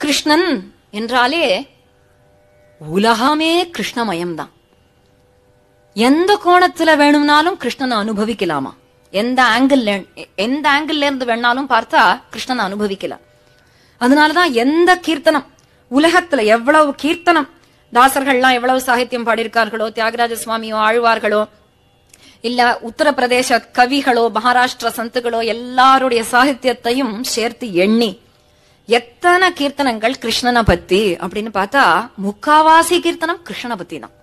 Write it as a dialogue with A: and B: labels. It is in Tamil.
A: கிருஷ்ணன் என்றாலே உலகமே கிருஷ்ணமயம்தான் எந்த கோணத்துல வேணும்னாலும் கிருஷ்ணனை அனுபவிக்கலாமா எந்த ஆங்கிள் எந்த ஆங்கிள் இருந்து வேணாலும் பார்த்தா கிருஷ்ணனை அனுபவிக்கலாம் அதனாலதான் எந்த கீர்த்தனம் உலகத்துல எவ்வளவு கீர்த்தனம் தாசர்கள்லாம் எவ்வளவு சாகித்யம் பாடியிருக்கார்களோ தியாகராஜ சுவாமியோ ஆழ்வார்களோ இல்ல உத்தரப்பிரதேச கவிகளோ மகாராஷ்டிர சந்துகளோ எல்லாருடைய சாகித்யத்தையும் சேர்த்து எண்ணி எத்தனை கீர்த்தனங்கள் கிருஷ்ணனை பத்தி அப்படின்னு பார்த்தா முக்காவாசி கீர்த்தனம் கிருஷ்ணனை பத்தி தான்